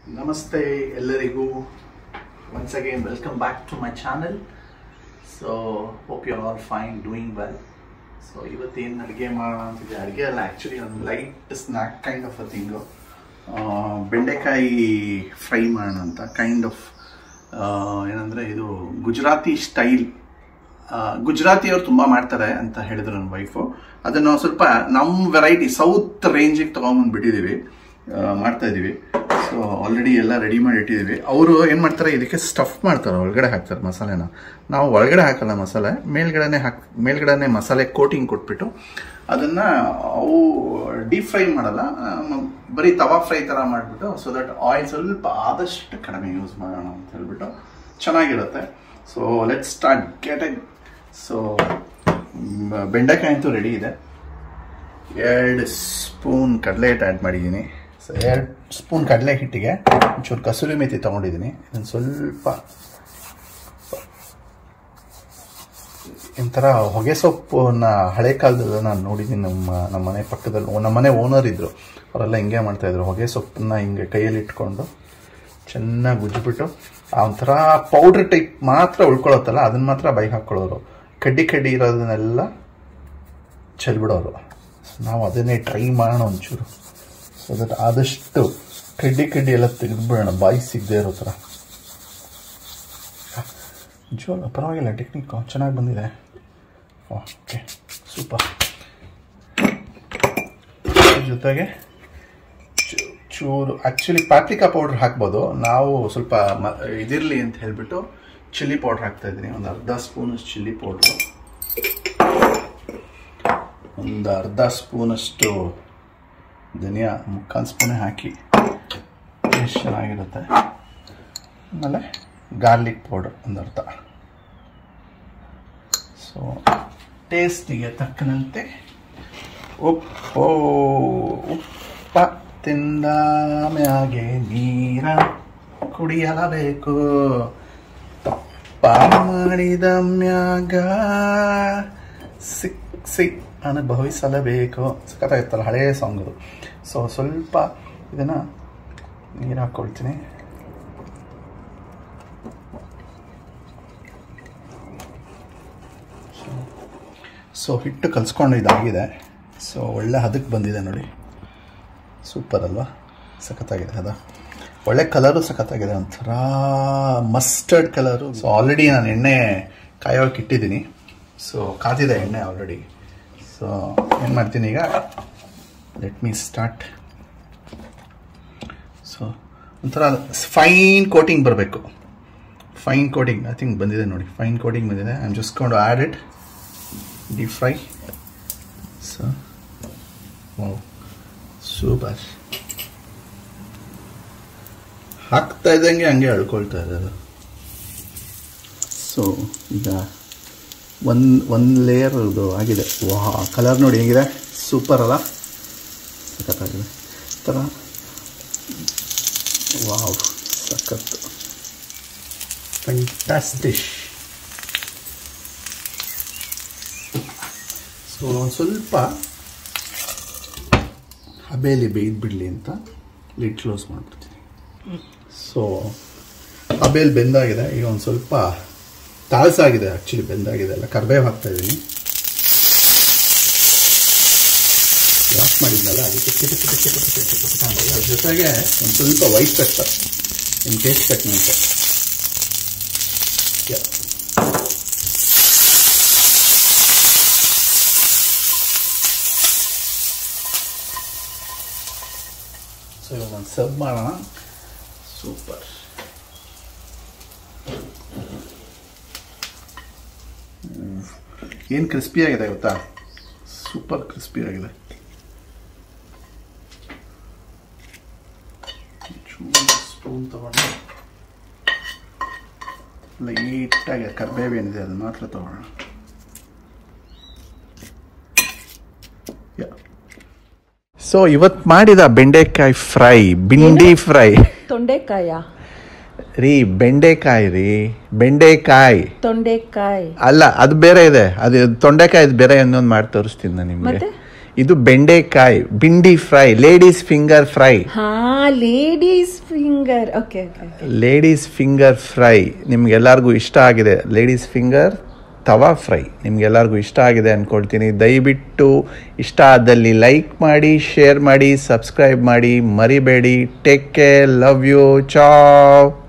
ನಮಸ್ತೆ ಎಲ್ಲರಿಗೂ once again welcome back to my channel so hope you all fine doing well so ಇವತ್ತೇನು ಅಡುಗೆ ಮಾಡೋಣ ಅಂತಿದೆ ಅಡುಗೆ ಅಲ್ಲ ಆ್ಯಕ್ಚುಲಿ ಒಂದು light snack kind of a thing ಬೆಂಡೆಕಾಯಿ ಫ್ರೈ ಮಾಡೋಣ ಅಂತ ಕೈಂಡ್ ಆಫ್ ಏನಂದರೆ ಇದು ಗುಜರಾತಿ ಸ್ಟೈಲ್ ಗುಜರಾತಿಯವರು ತುಂಬ ಮಾಡ್ತಾರೆ ಅಂತ ಹೇಳಿದ್ರು ನನ್ನ ವೈಫು ಅದನ್ನು ಸ್ವಲ್ಪ ನಮ್ಮ ವೆರೈಟಿ ಸೌತ್ ರೇಂಜಿಗೆ ತೊಗೊಂಬಂದ್ಬಿಟ್ಟಿದ್ದೀವಿ ಮಾಡ್ತಾ ಇದ್ದೀವಿ ಸೊ ಆಲ್ರೆಡಿ ಎಲ್ಲ ರೆಡಿ ಮಾಡಿ ಇಟ್ಟಿದ್ದೀವಿ ಅವರು ಏನು ಮಾಡ್ತಾರೆ ಇದಕ್ಕೆ ಸ್ಟಫ್ ಮಾಡ್ತಾರೆ ಒಳಗಡೆ ಹಾಕ್ತಾರೆ ಮಸಾಲೆನ ನಾವು ಒಳಗಡೆ ಹಾಕಲ್ಲ ಮಸಾಲೆ ಮೇಲ್ಗಡೆನೆ ಹಾಕ್ ಮೇಲ್ಗಡೆನೆ ಮಸಾಲೆ ಕೋಟಿಂಗ್ ಕೊಟ್ಬಿಟ್ಟು ಅದನ್ನು ಅವು ಡೀಪ್ ಫ್ರೈ ಮಾಡಲ್ಲ ಮ- ಬರೀ ತವಾ ಫ್ರೈ ಥರ ಮಾಡಿಬಿಟ್ಟು ಸೊ ದಟ್ ಆಯಿಲ್ ಸ್ವಲ್ಪ ಆದಷ್ಟು ಕಡಿಮೆ ಯೂಸ್ ಮಾಡೋಣ ಅಂತ ಹೇಳ್ಬಿಟ್ಟು ಚೆನ್ನಾಗಿರುತ್ತೆ so let start get a so ಬೆಂಡೆಕಾಯಿ ಅಂತೂ ರೆಡಿ ಇದೆ ಎರಡು ಸ್ಪೂನ್ ಕಡಲೆ ಹಿಟ್ಟು ಆ್ಯಡ್ ಮಾಡಿದ್ದೀನಿ ಸೊ ಎರಡು ಸ್ಪೂನ್ ಕಡಲೆ ಹಿಟ್ಟಿಗೆ ಒಂಚೂರು ಕಸೂರಿ ಮೇಥಿ ತೊಗೊಂಡಿದ್ದೀನಿ ಇದನ್ನು ಸ್ವಲ್ಪ ಒಂಥರ ಹೊಗೆ ಸೊಪ್ಪನ್ನ ಹಳೆ ಕಾಲದಲ್ಲಿ ನಾನು ನೋಡಿದ್ದೀನಿ ನಮ್ಮ ನಮ್ಮ ಮನೆ ಪಕ್ಕದಲ್ಲಿ ನಮ್ಮ ಮನೆ ಓನರ್ ಇದ್ದರು ಅವರೆಲ್ಲ ಹಿಂಗೆ ಮಾಡ್ತಾಯಿದ್ರು ಹೊಗೆ ಸೊಪ್ಪನ್ನ ಹಿಂಗೆ ಕೈಯಲ್ಲಿ ಇಟ್ಕೊಂಡು ಚೆನ್ನಾಗಿ ಉಜ್ಜಿಬಿಟ್ಟು ಆ ಒಂಥರ ಪೌಡ್ರ್ ಟೈಪ್ ಮಾತ್ರ ಉಳ್ಕೊಳ್ಳುತ್ತಲ್ಲ ಅದನ್ನ ಮಾತ್ರ ಬೈ ಹಾಕ್ಕೊಳ್ಳೋರು ಕಡ್ಡಿ ಕಡ್ಡಿ ಇರೋದನ್ನೆಲ್ಲ ಚೆಲ್ಬಿಡೋರು ನಾವು ಅದನ್ನೇ ಟ್ರೈ ಮಾಡೋಣ ಒಂಚೂರು ಸೊ ದಟ್ ಆದಷ್ಟು ಕಡ್ಡಿ ಕಡ್ಡಿ ಎಲ್ಲ ತೆಗೆದುಬಿಡೋಣ ಬಾಯಿ ಸಿಗದೆ ಇರೋ ಥರ ನಿಜವಾಗ್ಲೂ ಪರವಾಗಿಲ್ಲ ಟೆಕ್ನಿಕ್ಕು ಚೆನ್ನಾಗಿ ಬಂದಿದೆ ಓಕೆ ಸೂಪರ್ ಜೊತೆಗೆ ಚೂ- ಚೂರು ಆ್ಯಕ್ಚುಲಿ ಪಾಪ್ರಿಕಾ ಪೌಡ್ರ್ ಹಾಕ್ಬೋದು ನಾವು ಸ್ವಲ್ಪ ಮ ಇದಿರಲಿ ಅಂತ ಹೇಳಿಬಿಟ್ಟು ಚಿಲ್ಲಿ ಪೌಡ್ರ್ ಹಾಕ್ತಾ ಇದ್ದೀನಿ ಒಂದು ಅರ್ಧ ಸ್ಪೂನಷ್ಟು ಚಿಲ್ಲಿ ಪೌಡ್ರು ಒಂದು ಅರ್ಧ ಸ್ಪೂನಷ್ಟು ಧನಿಯಾ ಮುಕ್ಕಾಲು ಸ್ಪೂನೇ ಹಾಕಿ ಎಷ್ಟು ಚೆನ್ನಾಗಿರುತ್ತೆ ಆಮೇಲೆ ಗಾರ್ಲಿಕ್ ಪೌಡರ್ ಒಂದು ಅರ್ಧ ಸೊ ಟೇಸ್ಟಿಗೆ ತಕ್ಕನಂತೆ ಉಪ್ಪು ಉಪ್ಪ ತಿಂದ ಮ್ಯಾಗೆ ನೀರ ಕುಡಿಯಲಬೇಕು ತಪ್ಪ ಮಾಡಿದ ಮ್ಯಾಗ ಸಿಕ್ ಸಿಕ್ ಅನುಭವಿಸಲೇಬೇಕು ಸಖತ್ತಾಗಿತ್ತಲ್ಲ ಹಳೆಯ ಸಾಂಗ್ ಅದು ಸೊ ಸ್ವಲ್ಪ ಇದನ್ನು ನೀರು ಹಾಕ್ಕೊಳ್ತೀನಿ ಸೊ ಹಿಟ್ಟು ಕಲಿಸ್ಕೊಂಡು ಇದಾಗಿದೆ ಸೊ ಒಳ್ಳೆ ಹದಕ್ಕೆ ಬಂದಿದೆ ನೋಡಿ ಸೂಪರ್ ಅಲ್ವಾ ಸಖತ್ತಾಗಿದೆ ಅದ ಒಳ್ಳೆ ಕಲರು ಸಖತ್ತಾಗಿದೆ ಒಂಥರ ಮಸ್ಟರ್ಡ್ ಕಲರು ಸೊ ಆಲ್ರೆಡಿ ನಾನು ಎಣ್ಣೆ ಕಾಯೋಕೆ ಇಟ್ಟಿದ್ದೀನಿ ಸೊ ಕಾದಿದೆ ಎಣ್ಣೆ ಆಲ್ರೆಡಿ ಸೊ ಏನು ಮಾಡ್ತೀನಿ ಈಗ ಲೆಟ್ ಮೀ ಸ್ಟಾರ್ಟ್ ಸೊ ಒಂಥರ ಫೈನ್ ಕೋಟಿಂಗ್ ಬರಬೇಕು ಫೈನ್ ಕೋಟಿಂಗ್ ಐ ಥಿಂಕ್ ಬಂದಿದೆ ನೋಡಿ ಫೈನ್ ಕೋಟಿಂಗ್ ಬಂದಿದೆ ಐ ಆಮ್ ಜಸ್ಟ್ ಕೊಂಡು add it deep fry so wow super ಹಾಕ್ತಾ ಇದ್ದಂಗೆ ಹಂಗೆ ಅಳ್ಕೊಳ್ತಾ ಇದೆ ಅದು ಸೊ ಈಗ ಒಂದು ಒಂದು ಲೇಯರ್ ಇದು ಆಗಿದೆ ವಾ ಕಲರ್ ನೋಡಿ ಹೇಗಿದೆ ಸೂಪರ್ ಅಲ್ಲ ಸಖತ್ತಾಗಿದೆ ಈ ಥರ ವಾವ್ ಸಖತ್ತು ಫ್ಯಾಂಟಾಸ್ಟಿಶ್ ಸೊ ಒಂದು ಸ್ವಲ್ಪ ಹಬೇಲಿ ಬೇಯ್ದು ಬಿಡಲಿ ಅಂತ ಲಿಡ್ ಕ್ಲೋಸ್ ಮಾಡಿಬಿಡ್ತೀನಿ ಸೊ ಹಬೇಲಿ ಬೆಂದಾಗಿದೆ ಈಗ ಒಂದು ಸ್ವಲ್ಪ ತಾಳ್ಸಾಗಿದೆ ಆ್ಯಕ್ಚುಲಿ ಬೆಂದಾಗಿದೆ ಅಲ್ಲ ಕರ್ಬೇವು ಹಾಕ್ತಾ ಇದ್ದೀನಿ ವಾಶ್ ಮಾಡಿದ್ನಲ್ಲ ಅದಕ್ಕೆ ಕಿಟ ಕಿಟ ಕಿಟ ಕಿಟ ಕಿಟ ಕಿಟ ಅಂತ ಅದ್ರ ಜೊತೆಗೆ ಒಂದು ಸ್ವಲ್ಪ ವೈಟ್ ಪೆಪ್ಪರ್ ಇನ್ ಟೇಸ್ಟ್ ತಕ್ಕಂತೆ Yeah. ಸೊ ಇವಾಗ ಒಂದು ಸರ್ವ್ ಮಾಡೋಣ ಸೂಪರ್ ಏನು ಕ್ರಿಸ್ಪಿ ಆಗಿದೆ ಗೊತ್ತಾ ಸೂಪರ್ ಕ್ರಿಸ್ಪಿ ಆಗಿದೆ ಸ್ಪೂನ್ ತಗೊಂಡು ಲೈಟಾಗಿ ಕರ್ಬೇವು ಏನಿದೆ ಅದು ಮಾತ್ರ ತಗೊಳ್ಳೋಣ ಸೊ ಇವತ್ತು ಮಾಡಿದ ಬೆಂಡೆಕಾಯಿ ಫ್ರೈ ಬಿಂಡಿ ಫ್ರೈ ತೊಂಡೆಕಾಯ ರೀ ಬೆಂಡೆಕಾಯಿ ರೀ ಬೆಂಡೆಕಾಯಿ ತೊಂಡೆಕಾಯಿ ಅಲ್ಲ ಅದು ಬೇರೆ ಇದೆ ಅದು ತೊಂಡೆಕಾಯಿ ಬೇರೆ ಇನ್ನೊಂದು ಮಾಡಿ ತೋರಿಸ್ತೀನಿ ನಾನು ನಿಮಗೆ ಮತ್ತೆ? ಇದು ಬೆಂಡೆಕಾಯಿ bhindi fry ladies finger fry ಹಾ ladies finger okay okay ladies finger fry ನಿಮ್ಗೆಲ್ಲರಿಗೂ ಇಷ್ಟ ಆಗಿದೆ ಲೇಡೀಸ್ ಫಿಂಗರ್ ತವಾ ಫ್ರೈ ನಿಮ್ಗೆಲ್ಲರಿಗೂ ಇಷ್ಟ ಆಗಿದೆ ಅಂದ್ಕೊಳ್ತೀನಿ ದಯವಿಟ್ಟು ಇಷ್ಟ ಆದಲ್ಲಿ ಲೈಕ್ ಮಾಡಿ ಶೇರ್ ಮಾಡಿ ಸಬ್ಸ್ಕ್ರೈಬ್ ಮಾಡಿ ಮರಿಬೇಡಿ ಟೇಕ್ ಕೇರ್ ಲವ್ ಯು ಚಾವ್